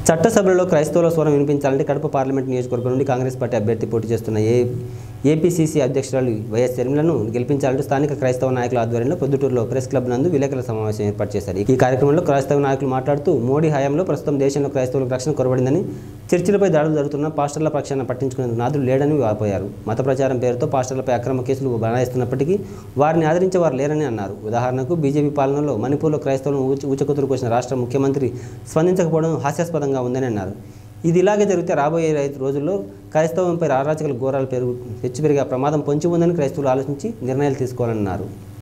చట్టసభలలో క్రైస్తవుల స్వరం వినిపించాలంటే కడప పార్లమెంట్ నియోజకవర్గం నుండి కాంగ్రెస్ పార్టీ అభ్యర్థి పోటీ చేస్తున్న ఏ ఏపీసీసీ అధ్యక్షురాలు వైఎస్ షర్మిలను గెలిపించాలంటూ స్థానిక క్రైస్తవ నాయకుల ఆధ్వర్యంలో పొద్దుటూరులో ప్రెస్ క్లబ్ నందు విలేకరుల సమావేశం ఏర్పాటు చేశారు ఈ కార్యక్రమంలో క్రైస్తవ నాయకులు మాట్లాడుతూ మోడీ హయాంలో ప్రస్తుతం దేశంలో క్రైస్తవులకు రక్షణ కొరబడిందని చర్చిలపై దాడులు జరుగుతున్న పాస్టర్ల పక్షాన పట్టించుకునేందుకు నాదులు లేడని వాపోయారు మత ప్రచారం పేరుతో పాస్టర్లపై అక్రమ కేసులు బనాయిస్తున్నప్పటికీ వారిని ఆదరించే వారు లేరని అన్నారు ఉదాహరణకు బీజేపీ పాలనలో మణిపూర్లో క్రైస్తవులను ఊచ ఊచకుతురు కోసిన రాష్ట్ర ముఖ్యమంత్రి స్పందించకపోవడం హాస్యాస్పదంగా ఉందని అన్నారు ఇది ఇలాగే జరిగితే రాబోయే రైతు రోజుల్లో క్రైస్తవంపై అరాచకల ఘోరాలు పెరుగు హెచ్చు పెరిగే ప్రమాదం పొంచి ఉందని క్రైస్తవులు ఆలోచించి నిర్ణయాలు తీసుకోవాలన్నారు